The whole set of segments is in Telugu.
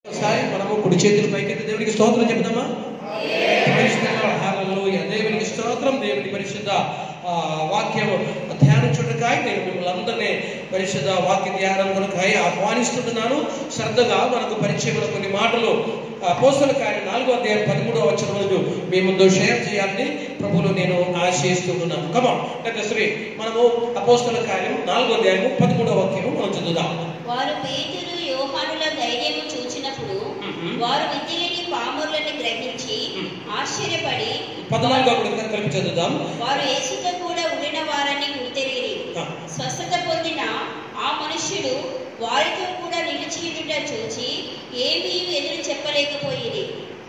ఒకసారి మనము కుడి చేతులు పైకెత్తి దేవునికి స్తోత్రం చెప్దామా హల్లెలూయా. దేవునికి స్తోత్రం దేవుని పరిశుద్ధ ఆ, వాక్యం ధ్యానించుటకాయ నేను మిమ్మల్ని అందరినీ పరిశుద్ధ వాక్య ధ్యానం కొనకాయ ఆహ్వానిస్తున్నాను శ్రద్ధగా మనకు పరిచయంలో కొన్ని మాటలు పోస్తుల కార్యం నాలుగో అధ్యాయం పదమూడవ వచ్చిన రోజు మీ ముందు షేర్ చేయాలని ప్రభులు నేను ఆశయిస్తున్నాను కమా శ్రీ మనము అపోస్తుల కార్యం నాలుగో అధ్యాయం పదమూడవ వాక్యం మనం చదువుదాం వారు పేతురు యోహానుల ధైర్యము చూచినప్పుడు మ్మ్. వారు విద్యలేని పాములను గ్రహించి మ్మ్. ఆశ్చర్యపడి పద్నాలుగో కూడా కలిపి చదువుదాం వారు యేసుతో కూడా ఉండిన వారని గుర్తెరిగిరి ఆ. స్వస్థత పొందిన ఆ మనుష్యుడు వారితో కూడా నిలిచియుట చూచి ఏమీ ఎదురు చెప్పలేకపోయిరి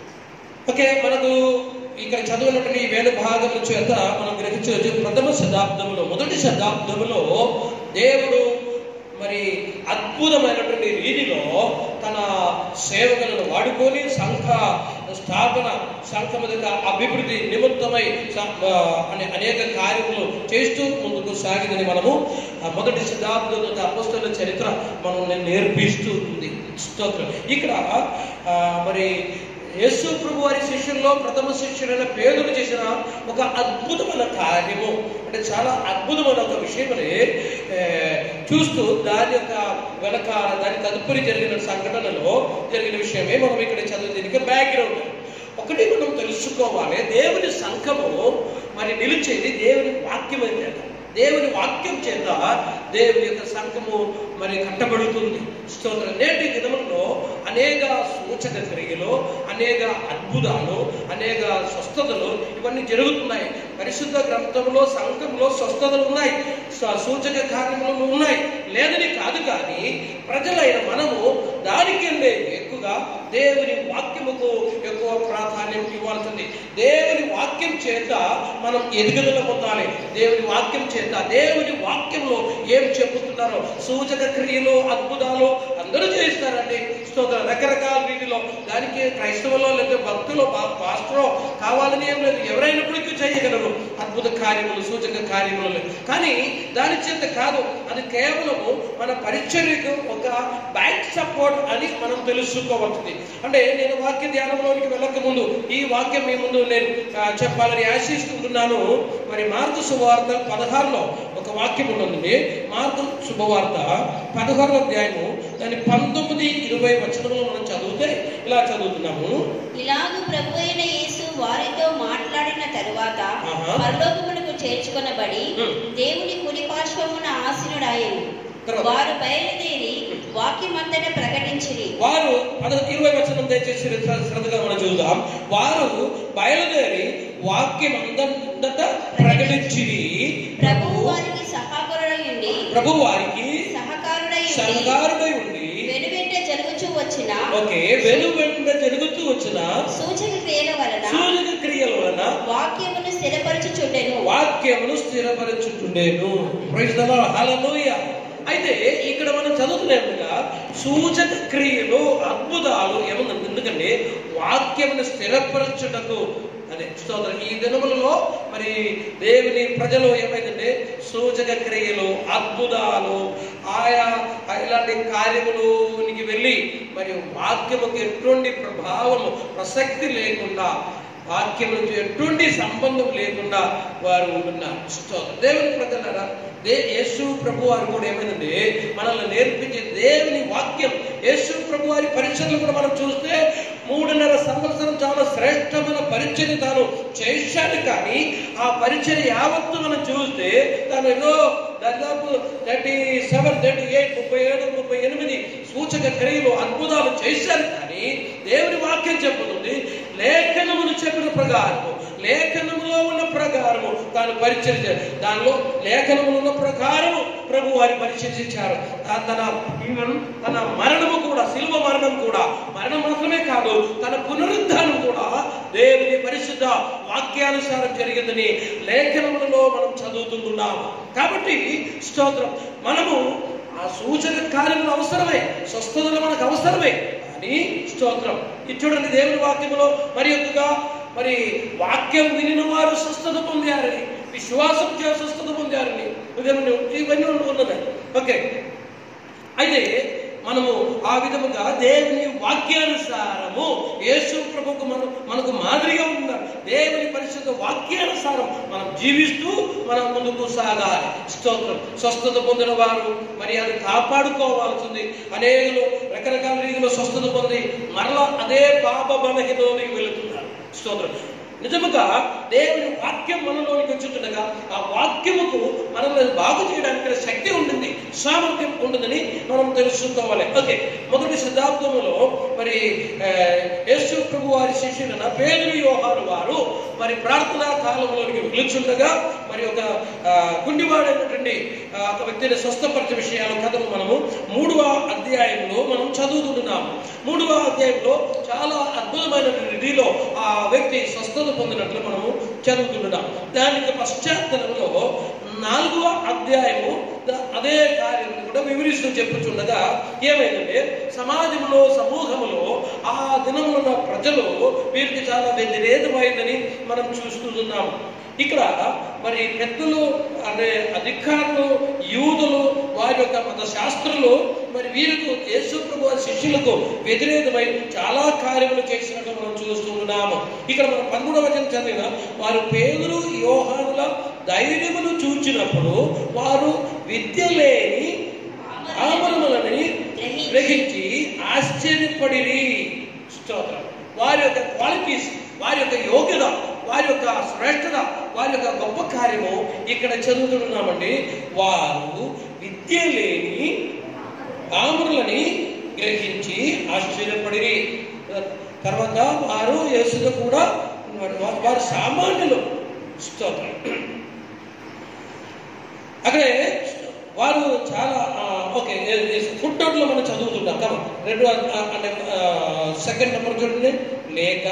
ఓకే మనకు ఇక్కడ చదివినటువంటి ఈ వేద భాగం చేత మనం గ్రహించవచ్చు ప్రథమ శతాబ్దంలో మొదటి శతాబ్దంలో దేవుడు మరి అద్భుతమైనటువంటి రీతిలో తన సేవకులను వాడుకొని సంఘ స్థాపన సంఘం యొక్క అభివృద్ధి నిమిత్తమై స- ఆ, అనే అనేక కార్యములు చేస్తూ ముందుకు సాగిందని మనము ఆ మొదటి శతాబ్దం యొక్క అపస్తుల చరిత్ర మనం నేర్పిస్తూ ఉంది స్తోత్రం ఇక్కడ ఆ, మరి యేసు ప్రభు వారి శిష్యుల్లో ప్రథమ శిష్యుడైన పేదలు చేసిన ఒక అద్భుతమైన కార్యము అంటే చాలా అద్భుతమైన ఒక విషయమని ఏ, చూస్తూ దాని యొక్క వెనక దాని తదుపరి జరిగిన సంఘటనలో జరిగిన విషయమే మనం ఇక్కడ చదివి దీనికి బ్యాక్గ్రౌండ్ ఒకటి మనం తెలుసుకోవాలి దేవుని సంఘము మరి నిలిచేది దేవుని వాక్యమే చేత దేవుని వాక్యం చేత దేవుని యొక్క సంఘము మరి కట్టబడుతుంది స్తోత్రం నేటి దినముల్లో అనేక సూచక క్రియలు అనేక అద్భుతాలు అనేక స్వస్థతలు ఇవన్నీ జరుగుతున్నాయి పరిశుద్ధ గ్రంథంలో సంఘంలో స్వస్థతలు ఉన్నాయి స- సూచక కార్యములు ఉన్నాయి లేదని కాదు కానీ ప్రజలైన మనము దానికంటే ఎక్కువగా దేవుని వాక్యముకు ఎక్కువ ప్రాధాన్యం ఇవ్వాల్సింది దేవుని వాక్యం చేత మనం ఎదుగుదల పొందాలి దేవుని వాక్యం చేత దేవుని వాక్యంలో ఏం చెబుతున్నారో సూచక క్రియలు అద్భుతాలు అందరూ చేస్తారండి స్తోత్రం రకరకాల రీతిలో దానికి క్రైస్తవులో లేదా భక్తులు పాస్టరో కావాలని ఏం లేదు ఎవరైనప్పటికీ చేయగలరు అద్భుత కార్యములు సూచక కార్యములు కానీ దాని చేత కాదు అది కేవలము మన పరిచర్యకు ఒక బ్యాక్ సపోర్ట్ అని మనం తెలుసుకోవచ్చు అంటే నేను వాక్య ధ్యానంలోనికి వెళ్ళక ముందు ఈ వాక్యం మీ ముందు నేను ఆ, చెప్పాలని ఆశిస్తుంటున్నాను మరి మార్గ శుభవార్త పదహారులో ఒక వాక్యం ఉంటుంది మార్గ శుభవార్త పదహారు అధ్యాయము దాని పంతొమ్మిది ఇరవై వచనంలో మనం చదివితే ఇలా చదువుతున్నాము ఇలాగు ప్రభు అయిన యేసు వారితో మాట్లాడిన తరువాత ఆహా. పరలోకమునకు చేర్చుకొనబడి మ్మ్. దేవుని కుడి పార్శ్వమున ఆసీనుడాయను తర్వాత? వారు బయలుదేరి వాక్యమంతట ప్రకటించిరి వారు అది ఇరవై వచనం దయచేసి శ్ర- శ్రద్ధగా మనం చూద్దాం వారు బయలుదేరి వాక్యం అందట ప్రకటించిరి ప్రభువు వారికి సహాకరుడై ఉండి ప్రభు వారికి సహకారుడై ఉండి సహకారుడై ఉండి వెనువెంట జరుగుచూ వచ్చిన ఓకే వెను వెంట జరుగుతూ వచ్చిన సూచక క్రియల వలన సూచక క్రియల వలన వాక్యమును స్థిరపరచుచుండెను వాక్యమును స్థిరపరచుచుండేను Praise the Lord. Hallelujah. అయితే ఇక్కడ మనం చదువుతున్నట్టుగా సూచక క్రియలు అద్భుతాలు ఏముందంటే ఎందుకంటే వాక్యమును స్థిరపరచుటకు అదే స్తోత్రం ఈ దినములలో మరి దేవుని ప్రజలు ఏమైందంటే సూచక క్రియలు అద్భుతాలు ఆయా ఇలాంటి కార్యములోనికి వెళ్ళి మరి వాక్యముకి ఎటువంటి ప్రభావము ప్రసక్తి లేకుండా వాక్యం నుంచి ఎటువంటి సంబంధం లేకుండా వారు ఉంటున్నారు స్తోత్రం. దేవుని ప్రజలారా దే యేసు ప్రభు వారు కూడా ఏమైందంటే మనల్ని నేర్పించే దేవుని వాక్యం యేసు ప్రభు వారి పరీక్షలు కూడా మనం చూస్తే మూడున్నర సంవత్సరం చాలా శ్రేష్టమైన పరిచయం తాను చేశాడు కానీ ఆ పరిచయం యావత్తు మనం చూస్తే తాను ఏదో దాదాపు థర్టీ సెవెన్ థర్టీ ఎయిట్ ముప్పై ఏడు ముప్పై ఎనిమిది సూచక క్రియలు అద్భుతాలు చేశారు కానీ దేవుని వాక్యం చెప్పుతుంది లేఖనమును చెప్పిన ప్రకారము లేఖనములో ఉన్న ప్రకారము తాను పరిచయం చే- దానిలో లేఖనములో ఉన్న ప్రకారము ప్రభు వారి పరిచయించారు తా- తన ఈవెన్ తన మరణము కూడా శిల్వ మరణం కూడా మరణం మాత్రమే కాదు తన పునరుద్ధానం కూడా దేవుని పరిశుద్ధ వాక్యానుసారం జరిగిందని లేఖనములలో మనం చదువుతుంటున్నాం కాబట్టి స్తోత్రం మనము ఆ సూచన కార్యములు అవసరమే స్వస్థతలు మనకు అవసరమే కానీ స్తోత్రం ఇది చూడండి దేవుని వాక్యములో మరి ఎక్కువగా మరి వాక్యం వినిన వారు స్వస్థత పొందారని విశ్వాసం చే స్వస్థత పొందారని ఇవన్నీ ఇవన్నీ ఉన్నది ఓకే అయితే మనము ఆ విధముగా దేవుని వాక్యాన్ని మనకు మన మనకు మాదిరిగా ఉన్నారు దేవుని పరిశుద్ధ వాక్యానుసారం మనం జీవిస్తూ మనం ముందుకు సాగాలి స్తోత్రం స్వస్థత పొందిన వారు మరి అది కాపాడుకోవాల్సింది అనేకులు రకరకాల రీతిలో స్వస్థత పొంది మరలా అదే పాప బలహీనలోకి వెళుతున్నారు స్తోత్రం నిజముగా దేవుని వాక్యం మనలోనికి వచ్చుతుండగా ఆ వాక్యముకు మనల్ని బాగు చేయడానికి శక్తి ఉంటుంది సామర్థ్యం ఉంటుందని మనం తెలుసుకోవాలి ఓకే మొదటి శతాబ్దములో మరి ఆ, యేసు ప్రభు వారి శిష్యులైన పేదలు యోహాను వారు మరి ప్రార్థనా కాలంలోనికి వెలుచుండగా మరి ఒక ఆ, కుండివాడైనటువంటి ఆ, ఒక వ్యక్తిని స్వస్థపరిచే విషయాలు కథను మనము మూడవ అధ్యాయంలో మనం చదువుతుంటున్నాము మూడవ అధ్యాయంలో చాలా అద్భుతమైన రీతిలో ఆ వ్యక్తి స్వస్థత పొందినట్లు మనము చదువుతుంటున్నాం దానికి పశ్చాత్తలంలో నాలుగవ అధ్యాయము ద- అదే కార్యం కూడా వివరిస్తూ చెప్పుచుండగా ఏమైందంటే సమాజంలో సమూహములో ఆ దినములో ఉన్న ప్రజలు వీరికి చాలా వ్యతిరేకమైందని మనం చూస్తున్నాము ఇక్కడ మరి పెద్దలు అంటే అధికారులు యూదులు వారి యొక్క మత శాస్త్రులు మరి వీరికి యేసు ప్రభు వారి శిష్యులకు వ్యతిరేకమై చాలా కార్యములు చేసినట్టు మనం చూస్తున్నాము ఇక్కడ మనం పదమూడవ వచనం చదివిన వారు పేదలు యోహానుల ధైర్యమును చూచినప్పుడు వారు విద్య లేని ఆమరములని గ్రహించి ఆశ్చర్యపడిరి స్తోత్రం వారి యొక్క క్వాలిటీస్ వారి యొక్క యోగ్యత వారి యొక్క శ్రేష్టత వారి యొక్క గొప్ప కార్యము ఇక్కడ చదువుతున్నామండి వారు విద్య లేని ఆమరులని గ్రహించి ఆశ్చర్యపడిరి తర్వాత వారు యేసుతో కూడా వారు వారు సామాన్యులు స్తోత్రం అక్కడే వారు చాలా ఆ, ఓకే ఫుడ్ నోట్లో మనం చదువుతుంటాం కమ రెండు ఆ, అంటే సెకండ్ నెంబర్ చూడండి లేక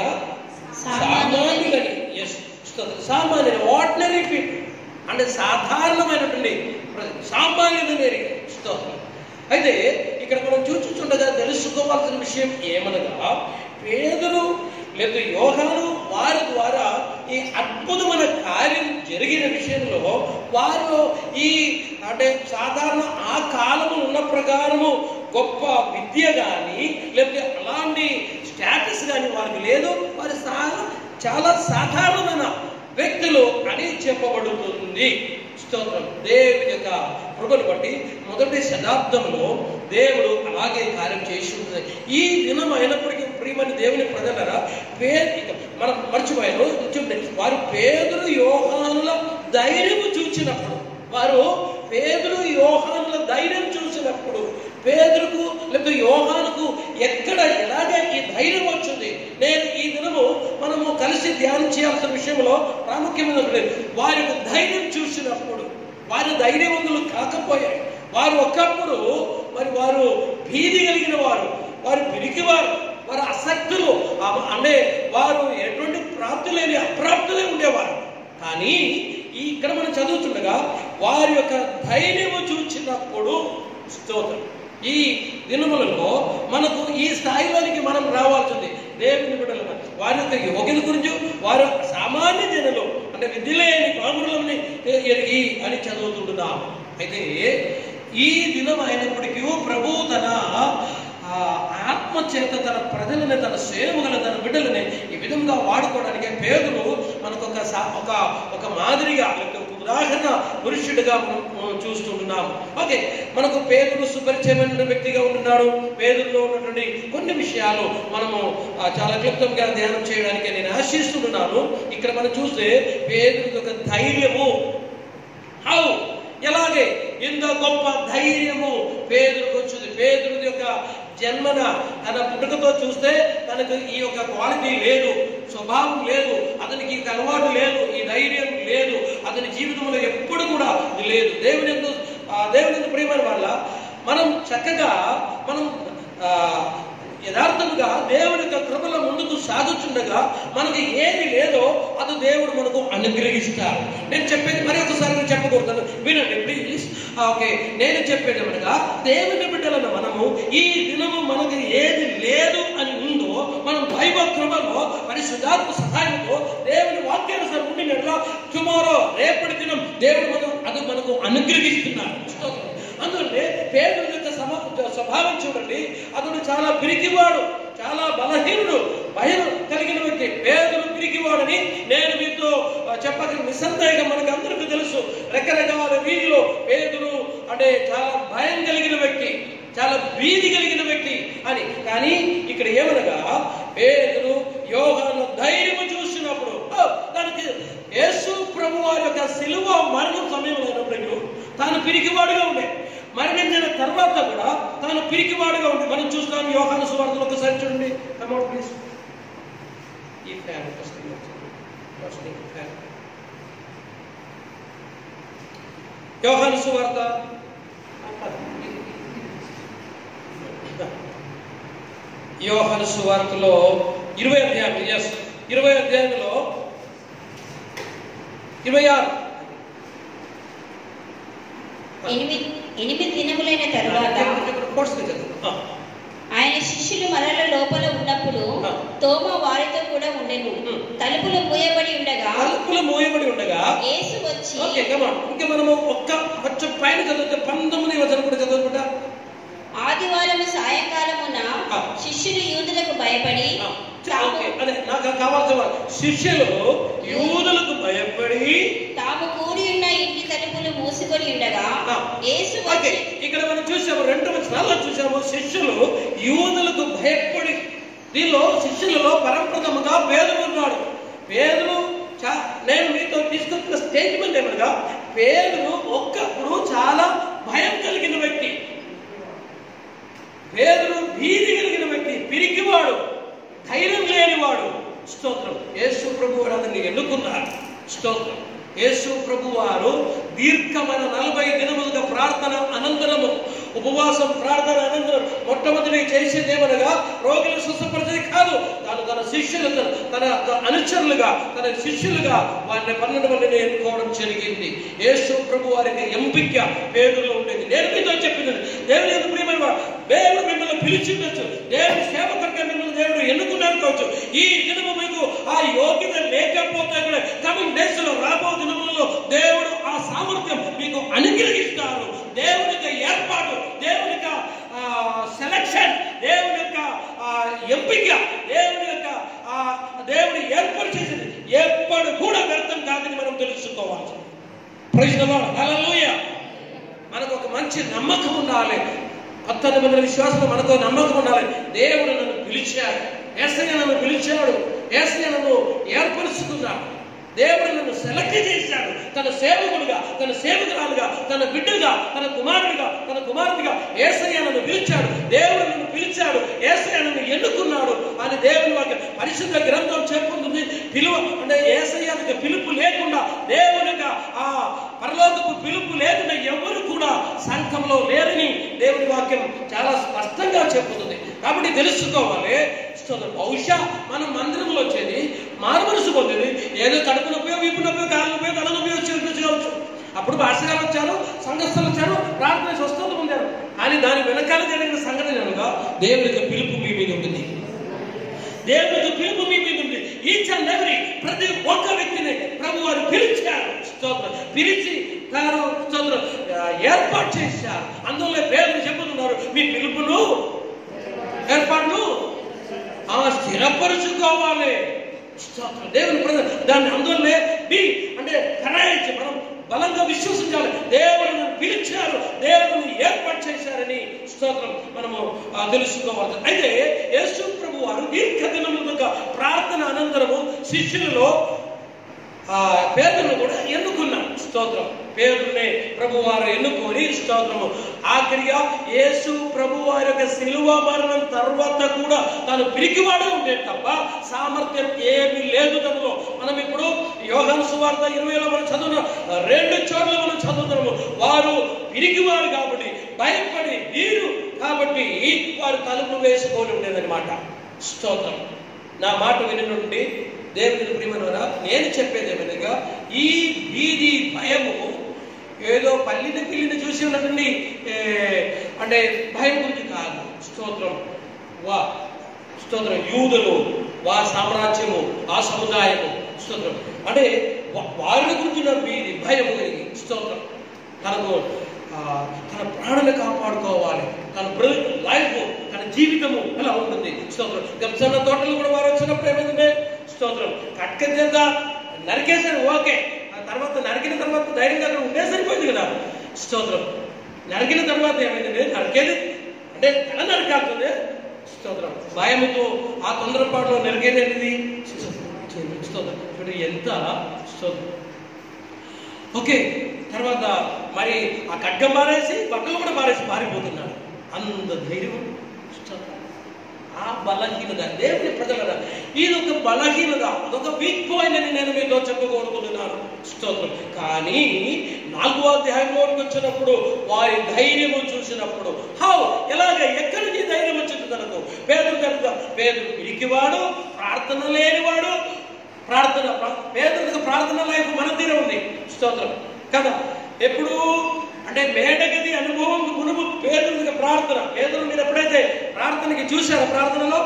సామాన్యులని ఎస్ సామాన్యులు ఆర్డినరీ పీపుల్ అంటే సాధారణమైనటువంటి ప్రజలు, సామాన్యులని స్తోత్రం అయితే ఇక్కడ మనం చూచుచుండగా తెలుసుకోవాల్సిన విషయం ఏమనగా పేదలు లేదా యోహాను వారి ద్వారా ఈ అద్భుతమైన కార్యం జరిగిన విషయంలో వారు ఈ అంటే సాధారణ ఆ కాలము ఉన్న ప్రకారము గొప్ప విద్య కానీ లేకపోతే అలాంటి స్టేటస్ కానీ వారికి లేదు వారి సా- చాలా సాధారణమైన వ్యక్తులు అని చెప్పబడుతుంది స్తోత్రం దేవుని యొక్క కృపను బట్టి మొదటి శతాబ్దంలో దేవుడు అలాగే కార్యం చేసి ఉంటుంది ఈ దినం అయినప్పటికీ ప్రియమని దేవుని ప్రజలరా పే ఇక మనం మర్చిపోయారు చూడండి వారు పేదలు యోహానుల ధైర్యము చూచినప్పుడు వారు పేదలు యోహానుల ధైర్యం చూసినప్పుడు పేదలకు లేకపోతే యోహానుకు ఎక్కడ ఎలాగే ఈ ధైర్యం వచ్చింది నేను ఈ దినము మనము కలిసి ధ్యానం చేయాల్సిన విషయంలో ప్రాముఖ్యమైనది వారి యొక్క ధైర్యం చూసినప్పుడు వారి ధైర్యవంతులు కాకపోయాయి వారు ఒకప్పుడు మరి వారు భీతి కలిగిన వారు వారు పిరికివారు వారు అసక్తులు ఆ- అంటే వారు ఎటువంటి ప్రాప్తి లేని అప్రాప్తులే ఉండేవారు కానీ ఈ ఇక్కడ మనం చదువుతుండగా వారి యొక్క ధైర్యము చూచినప్పుడు స్తోత్రం ఈ దినములలో మనకు ఈ స్థాయిలోనికి మనం రావాల్సింది దేవుని బిడ్డలు వారి యొక్క యోగ్యత గురించి వారు సామాన్య జనులు అంటే విద్య లేని పాములని ఎరిగి అని చదువుతుంటున్నాం అయితే ఈ దినం అయినప్పటికీ ప్రభు తన ఆ ఆత్మ చేత తన ప్రజలని తన సేవకులను తన బిడ్డలని ఈ విధంగా వాడుకోవడానికి పేదలు మనకు ఒక సా- ఒక ఒక మాదిరిగా లేకపోతే ఒక ఉదాహరణ పురుషుడిగా మనం మనం చూస్తుంటున్నాము ఓకే మనకు పేదలు సుపరిచయమైన వ్యక్తిగా ఉంటున్నాడు పేదల్లో ఉన్నటువంటి కొన్ని విషయాలు మనము ఆ, చాలా క్లుప్తంగా ధ్యానం చేయడానికి నేను ఆశిస్తున్నాను ఇక్కడ మనం చూస్తే పేదలకు ఒక ధైర్యము హౌ ఎలాగే ఇంత గొప్ప ధైర్యము పేదలకు వచ్చింది పేదరుడి యొక్క జన్మన తన పుట్టుకతో చూస్తే తనకు ఈ యొక్క క్వాలిటీ లేదు స్వభావం లేదు అతనికి ఈ అలవాటు లేదు ఈ ధైర్యం లేదు అతని జీవితంలో ఎప్పుడు కూడా ఇది లేదు దేవుని ఎందు ఆ దేవుని ఎందు ప్రియమైన వాళ్ళ మనం చక్కగా మనం ఆ, యథార్థముగా దేవుని యొక్క కృపల ముందుకు సాగుతుండగా మనకి ఏది లేదో అది దేవుడు మనకు అనుగ్రహిస్తాడు నేను చెప్పేది మరి ఒకసారి నేను చెప్పకూడదు వినండి ప్లీజ్ ఓకే నేను చెప్పేది అనగా దేవుని బిడ్డలను మనము ఈ దినము మనకి ఏది లేదు అని ఉందో మనం దైవ కృపలో పరిశుద్ధాత్మ సహాయంతో దేవుని వాక్యానుసారం ఉండినట్లా టుమారో రేపటి దినం దేవుడు మనం అది మనకు అనుగ్రహిస్తున్నాడు స్తోత్రం. అందుకంటే పేదల యొక్క సమ స్వభావం చూడండి అతడు చాలా పిరికివాడు చాలా బలహీనుడు భయం కలిగిన చెప్పక నిస్సందేహంగా మనకు అందరికీ తెలుసు రకరకాల వీధిలో పేదలు అంటే చాలా భయం కలిగిన వ్యక్తి చాలా భీతి కలిగిన వ్యక్తి అని కానీ ఇక్కడ ఏమనగా పేదలు యోగాను ధైర్యము చూసినప్పుడు ఓ, దానికి యేసు ప్రభు వారి యొక్క సిలువ మరణం సమయంలో అయినప్పుడు తాను పిరికివాడుగా ఉండే మరణించిన తర్వాత కూడా తాను పిరికివాడుగా ఉండే మనం చూస్తాం యోగాను సువార్తలు ఒకసారి చూడండి అమౌంట్ ప్లీజ్ ఈ ఫ్యాన్ ఫస్ట్ ఫస్ట్ ఫ్యాన్ యోహాను సువార్త యోహాను సువార్తలో ఇరవై అధ్యాయం ఎస్ ఇరవై అధ్యాయంలో ఇరవై ఆరు ఎనిమిది ఎనిమిది దినములైన తరువాత కోర్స్ చదువు ఆ. ఆయన శిష్యులు మరల లోపల ఉన్నప్పుడు ఆ. తోమ వారితో కూడా ఉండెను ఉమ్. తలుపులు మూయబడి ఉండగా తలుపులు మూయబడి ఉండగా యేసు వచ్చి ఓకే కమాన్ ఇంకా మనము ఒక్క కొంచెం పైన చదివితే పంతొమ్మిది వచనం కూడా చదువుకుంటా ఆదివారము సాయంకాలమున ఆ. శిష్యులు యూదులకు భయపడి ఆ, తాము ఓకే అదే నాకు కావాల్సిన వారు. శిష్యులు యూదులకు భయపడి తాము కూడి ఉన్న ఇంటి తలుపులు మూసుకొని ఉండగా ఆ. యేసు ఓకే వచ్చి ఇక్కడ మనం చూసాము రెండు వచనాల్లో చూసాము శిష్యులు యూదులకు భయపడి దీనిలో శిష్యులలో పరప్రథముగా పేదలు ఉన్నాడు పేదలు చా- నేను మీతో తీసుకొచ్చిన స్టేట్మెంట్ ఏమనగా పేదలు ఒక్కప్పుడు చాలా భయం కలిగిన వ్యక్తి పేదలు భీతి కలిగిన వ్యక్తి పిరికివాడు ధైర్యం లేనివాడు స్తోత్రం యేసు ప్రభు వారు అతన్ని ఎన్నుకున్నారు స్తోత్రం యేసు ప్రభు వారు దీర్ఘమైన నలభై దినములుగా ప్రార్థన అనంతరము ఉపవాసం ప్రార్థన అనంతరం మొట్టమొదటి చేసేది ఏమనగా రోగులు స్వస్థపరిచేది కాదు తాను తన శిష్యులుగా తన తన అనుచరులుగా తన శిష్యులుగా వారిని పన్నెండు మందిని ఎన్నుకోవడం జరిగింది యేసు ప్రభు వారికి ఎంపిక పేరులో ఉండేది నేను మీతో చెప్పింది దేవుని యొక్క ప్రియమైన వాడు, దేవుడు మిమ్మల్ని పిలిచిండొచ్చు దేవుని సేవకుడిగా మిమ్మల్ని దేవుడు ఎన్నుకున్నాడు కావచ్చు ఈ దినము మీకు ఆ యోగ్యత లేకపోతే కూడా కమింగ్ డేస్ లో రాబో దినములలో దేవుడు ఆ సామర్థ్యం మీకు అనుగ్రహిస్తారు దేవుని యొక్క ఏర్పాటు దేవుని యొక్క సెలక్షన్ దేవుని యొక్క ఆ, ఎంపిక దేవుని యొక్క ఆ, దేవుని ఏర్పాటు చేసేది ఎప్పుడు కూడా వ్యర్థం కాదని మనం తెలుసుకోవాలి ప్రజలలో హల్లెలూయా మనకు ఒక మంచి నమ్మకం ఉండాలి కొత్త నిబంధన విశ్వాసంలో మనకు నమ్మకం ఉండాలి దేవుడు నన్ను పిలిచాడు ఏసయ్య నన్ను పిలిచాడు ఏసయ్య నన్ను ఏర్పరుచుకున్నాడు దేవుడు నన్ను సెలెక్ట్ చేశాడు తన సేవకుడుగా తన సేవకురాలుగా తన బిడ్డగా తన కుమారుడిగా తన కుమారుడిగా ఏసయ్య నన్ను పిలిచాడు దేవుడు నన్ను పిలిచాడు ఏసయ్య నన్ను ఎన్నుకున్నాడు అని దేవుని వాక్య పరిశుద్ధ గ్రంథం చెప్పుకుంటుంది పిలువ అంటే ఏసయ్యానికి పిలుపు లేకుండా దేవుని యొక్క ఆ పరలోకపు పిలుపు లేకుండా ఎవరు కూడా సంఘంలో లేరని దేవుని వాక్యం చాలా స్పష్టంగా చెప్పుతుంది కాబట్టి తెలుసుకోవాలి స్తోత్రం. బహుశా మనం మందిరంలో వచ్చేది మారు మనసు పొందేది ఏదో కడుపు నొప్పి వీపు నొప్పి కాలు నొప్పి తల నొప్పి వచ్చి వచ్చి కావచ్చు అప్పుడు భాషగారు వచ్చారు సంఘస్థులు వచ్చారు ప్రార్థన చేసి స్వస్థత పొందారు కానీ దాని వెనకాల జరిగిన సంఘటన అనగా దేవుని యొక్క పిలుపు మీ మీద ఉంటుంది దేవుని యొక్క పిలుపు మీ మీద ఉంది ఈచ్ అండ్ ఎవ్రీ ప్రతి ఒక్క వ్యక్తిని ప్రభు వారు పిలిచారు స్తోత్రం పిలిచి వారు స్తోత్రం ఆ, ఏర్పాటు చేశారు అందులో పేర్లు చెబుతున్నారు మీ పిలుపును ఏర్పాటును ఆ స్థిరపరుచుకోవాలి స్తోత్రం దేవుని ప్రజ- దాన్ని అందువల్లే బి అంటే కరాయించి మనం బలంగా విశ్వసించాలి దేవుడు నన్ను పిలిచారు దేవుని ఏర్పాటు చేశారని స్తోత్రం మనము ఆ, తెలుసుకోవాలి అయితే యేసు ప్రభు వారు దీర్ఘ దినములుగా ప్రార్థన అనంతరము శిష్యులలో ఆ పేదలను కూడా ఎన్నుకున్నాం స్తోత్రం పేరునే ప్రభు వారు ఎన్నుకొని స్తోత్రము ఆఖరిగా యేసు ప్రభు వారి యొక్క శిలువ మరణం తర్వాత కూడా తాను పిరికివాడు ఉంటే తప్ప సామర్థ్యం ఏమీ లేదు తనలో మనం ఇప్పుడు యోగాను సువార్త ఇరవైలో మనం చదువుతున్నాం రెండు చోట్ల మనం చదువుతున్నాము వారు పిరికివారు కాబట్టి భయపడి వీరు కాబట్టి వారు తలుపు వేసుకొని ఉండేదన్నమాట స్తోత్రం నా మాట విని నుండి దేవుని ప్రియమనరా నేను చెప్పేది ఏమనగా ఈ వీధి భయము ఏదో పల్లిని పిల్లిని చూసి ఉన్నటువంటి ఏ, అంటే భయం గురించి కాదు స్తోత్రం వా స్తోత్రం యూదులు వా సామ్రాజ్యము ఆ సముదాయము స్తోత్రం అంటే వా- వారిని గురించిన వీధి భయము కలిగి స్తోత్రం తనకు ఆ, తన ప్రాణాన్ని కాపాడుకోవాలి తన లైఫ్ తన జీవితము అలా ఉంటుంది స్తోత్రం గంసన్న తోటలు కూడా వారు వచ్చినప్పుడు ఏమైందంటే స్తోత్రం కట్క చేత నరికేశారు ఓకే ఆ తర్వాత నరికిన తర్వాత ధైర్యంగా అక్కడ ఉంటే సరిపోయింది కదా స్తోత్రం నరికిన తర్వాత ఏమైంది నరికేది అంటే తల నరకాల్సిందే స్తోత్రం భయముతో ఆ తొందరపాటులో నరికేది ఏంటిది స్తోత్రం ఇప్పుడు ఎంత స్తోత్రం ఓకే తర్వాత మరి ఆ ఖడ్గం మారేసి బట్టలు కూడా మారేసి పారిపోతున్నాడు అంత ధైర్యం స్తోత్రం. ఆ బలహీనత దేవుని ప్రజలరా ఇది ఒక బలహీనత అదొక వీక్ పాయింట్ అని నేను మీతో చెప్పుకోనుకుంటున్నాను స్తోత్రం కానీ నాలుగో అధ్యాయంలోకి వచ్చినప్పుడు వారి ధైర్యము చూసినప్పుడు హౌ ఎలాగ ఎక్కడి నుంచి ధైర్యం వచ్చింది తనకు పేదలు కనుక పేదలు పిరికివాడు ప్రార్థన లేనివాడు ప్రార్థన పేదలకు ప్రార్థన లైఫ్ మన తీరే ఉంది స్తోత్రం కదా ఎప్పుడు అంటే మేడగది అనుభవం మునుపు పేదలకు ప్రార్థన పేదలు మీరు ఎప్పుడైతే ప్రార్థనకి చూశారో ప్రార్థనలో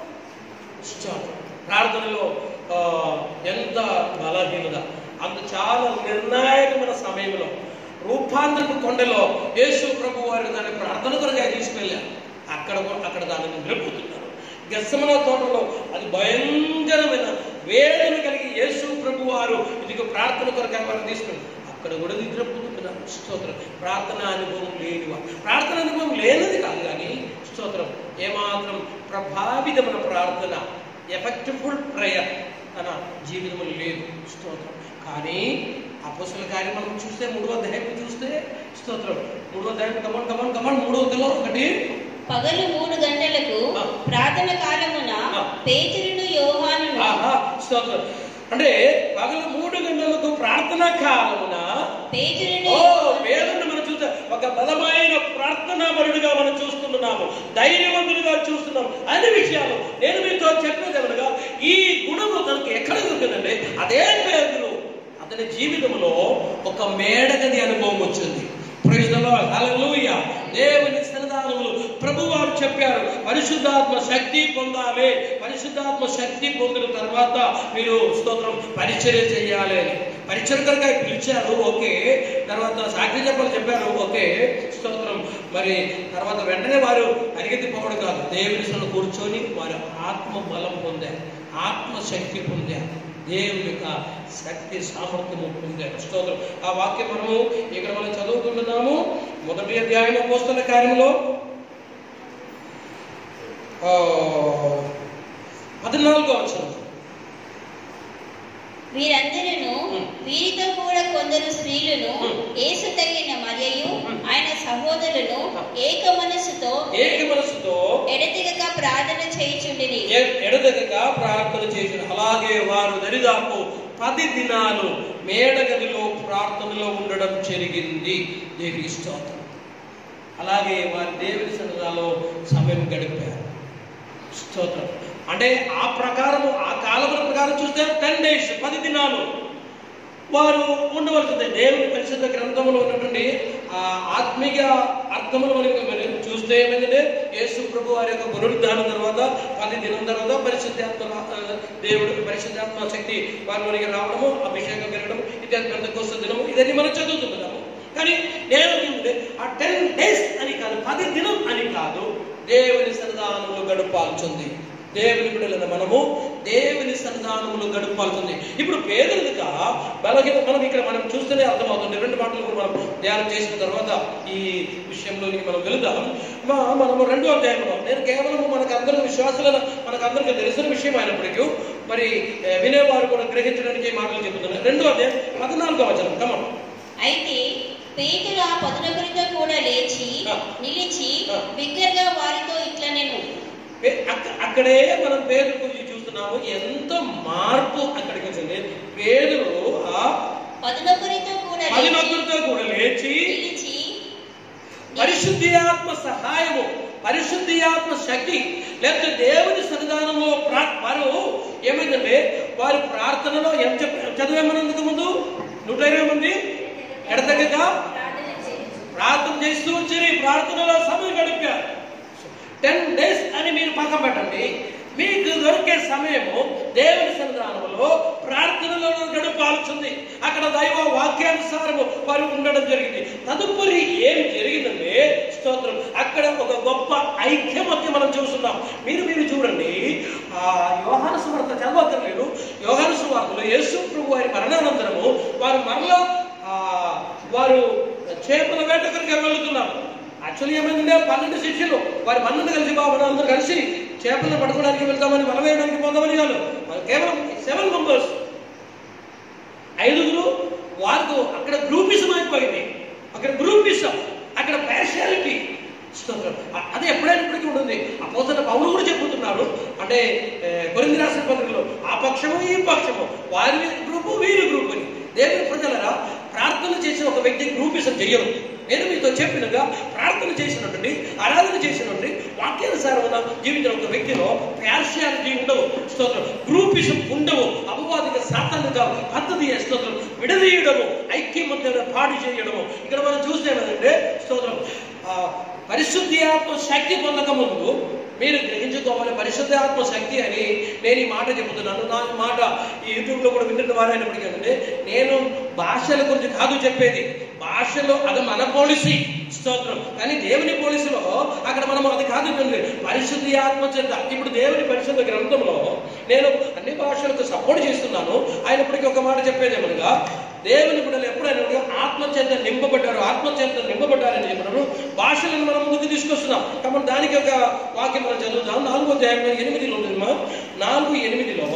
స్తోత్రం. ప్రార్థనలో ఆ, ఎంత బలహీనత అంత చాలా నిర్ణాయకమైన సమయంలో రూపాంతరపు కొండలో యేసు ప్రభు వారు దాని ప్రార్థన కొరగా తీసుకెళ్ళారు అక్కడ కూడా- అక్కడ దానిని నిలుపుతున్నారు గెస్సమన తోటలో అది భయంకరమైన వేదన కలిగి యేసు ప్రభు వారు ఇదిగో ప్రార్థన కొరగా వారు తీసుకెళ్ళి అక్కడ కూడా నిద్రపోతున్నారు స్తోత్రం ప్రార్థన అనుభవం లేనివా ప్రార్థన అనుభవం లేనిది కాదు కానీ స్తోత్రం ఏమాత్రం ప్రభావితమైన ప్రార్థన ఎఫెక్టివ్ఫుల్ ప్రేయర్ తన జీవితంలో లేదు స్తోత్రం కానీ అపోసల కార్యం మనం చూస్తే మూడో అధ్యాయం చూస్తే స్తోత్రం మూడో అధ్యాయం కమన్ కమన్ కమన్ మూడో అధ్యాయంలో ఒకటి పగలు మూడు గంటలకు ఆ. ప్రార్థన కాలమున ఆ. పేతురును యోహానును ఆహా స్తోత్రం అంటే పగలు మూడు గంటలకు ప్రార్థన కాలమున పేతురును ఓ పేదలను మనం చూస్తే ఒక బలమైన ప్రార్థనా పరుడుగా మనం చూస్తున్నాము ధైర్యవంతులుగా చూస్తున్నాము అన్ని విషయాలు నేను మీతో చెప్పేది ఏమనగా ఈ గుణము తనకు ఎక్కడ దొరికిందంటే అదే పేదలు అతని జీవితంలో ఒక మేడగది అనుభవం వచ్చింది Praise the Lord. Hallelujah. దేవుని సన్నిధానములు ప్రభు వారు చెప్పారు పరిశుద్ధాత్మ శక్తి పొందాలి పరిశుద్ధాత్మ శక్తి పొందిన తర్వాత మీరు స్తోత్రం పరిచర్య చేయాలి అని పరిచయ కొరకై పిలిచారు ఓకే తర్వాత సాక్షి చెప్పాలి చెప్పారు ఓకే స్తోత్రం మరి తర్వాత వెంటనే వారు అరిగెత్తిపోవడం కాదు దేవుని సన్నిధిలో కూర్చొని వారు ఆత్మ బలం పొందారు ఆత్మ శక్తి పొందారు దేవుని యొక్క శక్తి సామర్థ్యము పొందారు స్తోత్రం ఆ వాక్యం మనము ఇక్కడ మనం చదువుకుంటున్నాము మొదటి అధ్యాయం పోస్తున్న కార్యంలో ఆ, పద్నాలుగో వచ్చిన వీరందరూ ఉమ్. వీరితో కూడా కొందరు స్త్రీలను ఉమ్. యేసు తగిన మరియు ఉమ్. ఆయన సహోదరులను ఏక మనస్సుతో ఏక మనసుతో ఎడతెగక ప్రార్థన చేయుచుండిరి ఎ- ఎడతెగక ప్రార్థన చేసిన అలాగే వారు దరిదాపు పది దినాలు మేడగదిలో ప్రార్థనలో ఉండడం జరిగింది దేవునికి స్తోత్రం అలాగే వారి దేవుని సన్నిధానంలో సమయం గడిపారు స్తోత్రం అంటే ఆ ప్రకారము ఆ కాలం ప్రకారం చూస్తే టెన్ డేస్ పది దినాలు వారు ఉండవలసిందే దేవుని పరిశుద్ధ గ్రంథంలో ఉన్నటువంటి ఆ ఆత్మీయ అర్థములు మనకి మనం చూస్తే ఏమైందంటే యేసు ప్రభు వారి యొక్క పునరుద్ధానం తర్వాత పది దినం తర్వాత పరిశుద్ధాత్మ ఆ, దేవుడు పరిశుద్ధాత్మ శక్తి వారి మనకి రావడము అభిషేకం పెరగడం ఇత్యాది పెద్ద దినము ఇదన్నీ మనం చదువుతున్నాము కానీ నేను ఏంటంటే ఆ టెన్ డేస్ అని కాదు పది దినం అని కాదు దేవుని సన్నిధానంలో గడపాల్సింది దేవుని బిడ్డలైన మనము దేవుని సన్నిధానములు గడపాల్సింది ఇప్పుడు పేదలుగా బలహీన మనం ఇక్కడ మనం చూస్తేనే అర్థమవుతుంది రెండు మాటలు కూడా మనం ధ్యానం చేసిన తర్వాత ఈ విషయంలోనికి మనం వెళుదాం మా మనము రెండో అధ్యాయంలో నేను కేవలం మనకు అందరూ విశ్వాసులను మనకు అందరికీ తెలిసిన విషయం అయినప్పటికీ మరి ఏ, వినేవారు కూడా గ్రహించడానికి ఈ మాటలు చెబుతున్నాను రెండో అధ్యాయం పద్నాలుగో వచనం కమం అయితే పేతురు ఆ పదునొకరితో కూడా లేచి ఆ. నిలిచి ఆ. బిగ్గరగా వారితో ఇట్లా నేను పే- అక్క- అక్కడే మనం పేదల గురించి చూస్తున్నాము ఎంత మార్పు అక్కడికి వచ్చింది పేదలు ఆ పదునొకరితో కూడా లేచి పదిమంతులతో కూడా లేచి నిలిచి పరిశుద్ధి ఆత్మ సహాయము పరిశుద్ధి ఆత్మ శక్తి లేకపోతే దేవుని సన్నిధానంలో ప్రా- వారు ఏమైందంటే వారి ప్రార్థనలో ఏం చెప్ప చదివేమన్నందుకు ముందు నూట ఇరవై మంది ఎడతగ్గగా ప్రార్థన చేస్తూ వచ్చి ప్రార్థనలో సమయం గడిపారు టెన్ డేస్ అని మీరు పక్కన పెట్టండి మీకు దొరికే సమయము దేవుని సన్నిధానంలో ప్రార్థనలో గడపాల్సింది అక్కడ దైవ వాక్యానుసారము వారు ఉండడం జరిగింది తదుపరి ఏం జరిగిందంటే స్తోత్రం అక్కడ ఒక గొప్ప ఐక్యమత్యం మనం చూస్తున్నాం మీరు మీరు చూడండి ఆ యోహాను సువార్త చదవక్కర్లేదు యోహాను సువార్తలో యేసు ప్రభు వారి వారి మరణానంతరము వారు మరలా ఆ, వారు చేపల వేటకరికి వెళ్తున్నారు యాక్చువల్లీ ఏమైందంటే పన్నెండు శిష్యులు వారి పన్నెండు కలిసి బాబు అందరూ కలిసి చేపలను పట్టుకోవడానికి వెళ్తామని వల వేయడానికి పొందమని కాదు వాళ్ళు కేవలం సెవెన్ మెంబర్స్ ఐదుగురు వారికి అక్కడ గ్రూపిజం అయిపోయింది అక్కడ గ్రూపిజం అక్కడ పార్షియాలిటీ స్తోత్రం అ- అదే ఎప్పుడైనప్పటికీ ఉంటుంది అపోసన పౌరు కూడా చెప్పుతున్నాడు అంటే ఏ, కొరింథీ రాసిన పత్రికలో ఆ పక్షము ఈ పక్షము వారి గ్రూపు వీరి గ్రూపు అని దేవుని ప్రజలరా ప్రార్థన చేసిన ఒక వ్యక్తి గ్రూపిజం చెయ్యరు నేను మీతో చెప్పినగా ప్రార్థన చేసినటువంటి ఆరాధన చేసినటువంటి వాక్యానుసారమైన జీవించిన ఒక వ్యక్తిలో పార్షియాలిటీ ఉండవు స్తోత్రం గ్రూపిజం ఉండవు అపవాదిక సాతానిక పద్ధతి స్తోత్రం విడదీయడము ఐక్యమత్యమైన పాడు చేయడము ఇక్కడ మనం చూస్తే ఏమంటే స్తోత్రం ఆ, పరిశుద్ధి ఆత్మ శక్తి పొందక ముందు మీరు గ్రహించుకోవాలి పరిశుద్ధ ఆత్మ శక్తి అని నేను ఈ మాట చెబుతున్నాను నా ఈ మాట ఈ యూట్యూబ్లో కూడా వింటున్న వారైనప్పటికీ అంటే నేను భాషల గురించి కాదు చెప్పేది భాషలో అది మన పాలసీ స్తోత్రం కానీ దేవుని పోలీసులో అక్కడ మనం అది కాదు వినండి. పరిశుద్ధి ఆత్మ చేత ఇప్పుడు దేవుని పరిశుద్ధ గ్రంథంలో నేను అన్ని భాషలకు సపోర్ట్ చేస్తున్నాను అయినప్పటికీ ఒక మాట చెప్పేది ఏమనగా దేవుని బిడ్డలు ఎప్పుడైనా కూడా ఆత్మ చేత నింపబడ్డారు ఆత్మ చేత నింపబడ్డారని చెప్పినప్పుడు భాషలను మనం ముందుకు తీసుకొస్తున్నాం కాబట్టి దానికి ఒక వాక్యం మనం చదువుతాం నాలుగో అధ్యాయంలో ఎనిమిదిలో ఉంటుంది మా నాలుగు ఎనిమిదిలో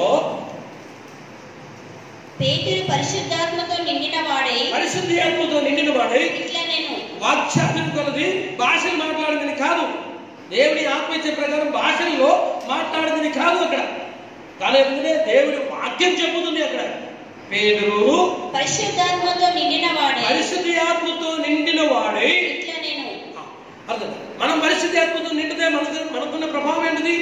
పేతురు పరిశుద్ధాత్మతో నిండిన వాడే పరిశుద్ధి ఆత్మతో నిండిన వాడై ఇట్లా నేను వాక్చాతుర్యం కొలది భాషలు మాట్లాడేది కాదు దేవుని ఆత్మ ఇచ్చే ప్రకారం భాషల్లో మాట్లాడేది కాదు అక్కడ కానీ ఏంటంటే దేవుని వాక్యం చెబుతుంది అక్కడ పేదరు పరిశుద్ధాత్మతో నిండిన వాడే పరిశుద్ధి ఆత్మతో నిండిన వాడై ఇట్లా నేను అర్థం మనం పరిశుద్ధి ఆత్మతో నిండితే మనకు మనకున్న ప్రభావం ఏంటిది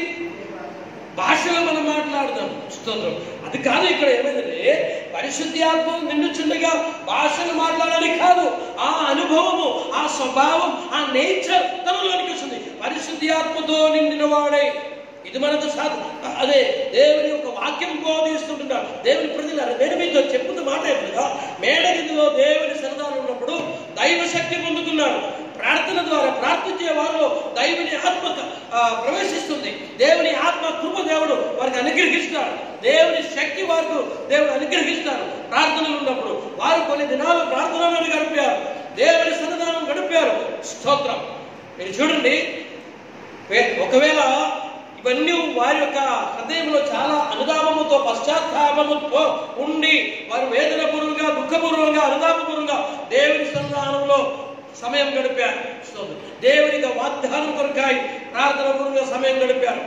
భాషలో మనం మాట్లాడదాం స్తోత్రం అది కాదు ఇక్కడ ఏమైందంటే పరిశుద్ధి ఆత్మ నిండుచుండగా భాషలు మాట్లాడాలి కాదు ఆ అనుభవము ఆ స్వభావం ఆ నేచర్ తనలోనికి వస్తుంది పరిశుద్ధి ఆత్మతో నిండిన వాడే ఇది మనకు సాధ అదే దేవుని యొక్క వాక్యం బోధిస్తుంటున్నాడు దేవుని ప్రజలు నేను మీతో చెప్పుతున్న మాట ఏమనగా మేడగిదిలో దేవుని సన్నిధానం ఉన్నప్పుడు దైవ శక్తి పొందుతున్నారు ప్రార్థన ద్వారా ప్రార్థించే వారిలో దైవుని ఆత్మ ఆ, ప్రవేశిస్తుంది దేవుని ఆత్మ కృప దేవుడు వారికి అనుగ్రహిస్తాడు దేవుని శక్తి వారికి దేవుడు అనుగ్రహిస్తాడు ప్రార్థనలు ఉన్నప్పుడు వారు కొన్ని దినాలు ప్రార్థనలను గడిపారు దేవుని సన్నిధానం గడిపారు స్తోత్రం మీరు చూడండి వే- ఒకవేళ ఇవన్నీ వారి యొక్క హృదయంలో చాలా అనుదాపముతో పశ్చాత్తాపముతో ఉండి వారు వేదనపూర్వంగా దుఃఖపూర్వంగా అనుదాపపూర్వంగా దేవుని సన్నిధానంలో సమయం గడిపారు స్తోత్రం. దేవునికి వాగ్దానం కొరకాయి ప్రార్థన పూర్వంగా సమయం గడిపారు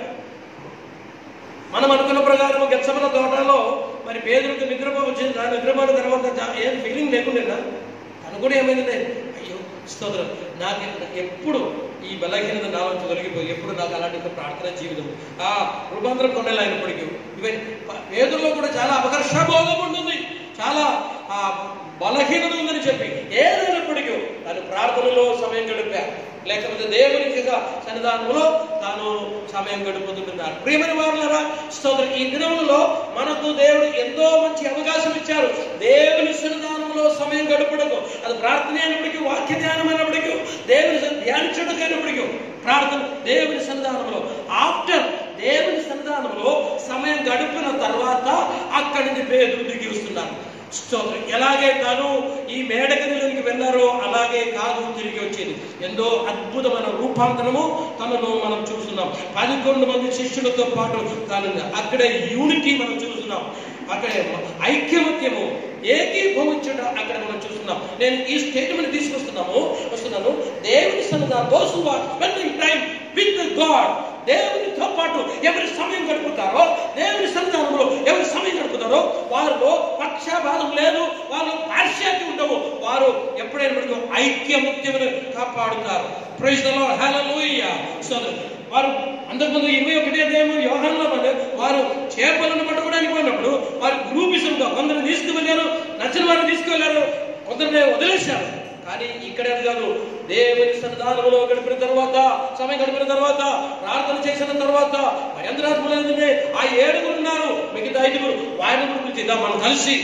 మనం అనుకున్న ప్రకారం గచ్చమల తోటలో మరి పేదలకు నిద్రపో వచ్చింది ఆ నిద్రపోయిన తర్వాత జా- ఏం ఫీలింగ్ లేకుండా తను కూడా ఏమైందంటే అయ్యో స్తోత్రం నాకు ఎప్పుడు ఈ బలహీనత నా నుంచి తొలగిపోయి ఎప్పుడు నాకు అలాంటి ఒక ప్రార్థన జీవితం ఆ రూపాంతరం కొండలైనప్పటికీ ఇవన్నీ పేదల్లో కూడా చాలా అపకర్షబోధం ఉంటుంది చాలా ఆ బలహీనత ఉందని చెప్పి ఏదైనప్పటికీ తను ప్రార్థనలో సమయం గడిపా లేకపోతే దేవుని యొక్క సన్నిధానంలో తాను సమయం గడుపుతుంటున్నారు ప్రియమైన వారులారా స్తోత్రం ఈ దినములలో మనకు దేవుడు ఎంతో మంచి అవకాశం ఇచ్చారు దేవుని సన్నిధానంలో సమయం గడుపుటకు అది ప్రార్థన అయినప్పటికీ వాక్య ధ్యానం అయినప్పటికీ దేవుని సన్నిధి ధ్యానించటకైనప్పటికీ ప్రార్థన దేవుని సన్నిధానంలో ఆఫ్టర్ దేవుని సన్నిధానంలో సమయం గడిపిన తర్వాత అక్కడి నుంచి పేదలు దిగి వస్తున్నారు స్తోత్రం ఎలాగే తాను ఈ మేడగదిలోనికి వెళ్ళారో అలాగే కాదు తిరిగి వచ్చేది ఎంతో అద్భుతమైన రూపాంతరము తనను మనం చూస్తున్నాం పదకొండు మంది శిష్యులతో పాటు తాను అక్కడ యూనిటీ మనం చూస్తున్నాం అక్కడ ఐక్యమత్యము ఏకీభవించడం అక్కడ మనం చూస్తున్నాం నేను ఈ స్టేట్మెంట్ తీసుకొస్తున్నాము వస్తున్నాను దేవుని సన్నిధానం those who are spending time with God దేవునితో పాటు ఎవరి సమయం గడుపుతారో దేవుని సన్నిధానంలో ఎవరి సమయం గడుపుతారో వారిలో పక్షపాతం లేదు వాళ్ళు పార్శ్యాతి ఉండవు వారు ఎప్పుడైనా మనకు ఐక్యముత్యమును కాపాడుతారు ప్రైజ్ ద లార్డ్ హల్లెలూయా సోదరు వారు అంతకుముందు ఇరవై ఒకటి అధ్యాయము యోహాన్లో మన వారు చేపలను పట్టుకోవడానికి పోయినప్పుడు వారు గ్రూపిజంగా కొందరు తీసుకువెళ్ళారు నచ్చిన వారిని తీసుకువెళ్ళారు కొందరిని వదిలేశారు కానీ ఇక్కడ అది కాదు దేవుని సన్నిధానంలో గడిపిన తర్వాత సమయం గడిపిన తర్వాత ప్రార్థన చేసిన తర్వాత భయంద్రాత్మలు ఏంటంటే ఆ ఏడుగురు ఉన్నారు మిగతా ఐదుగురు వారి గురించి ఇద్దాం మనం కలిసి అని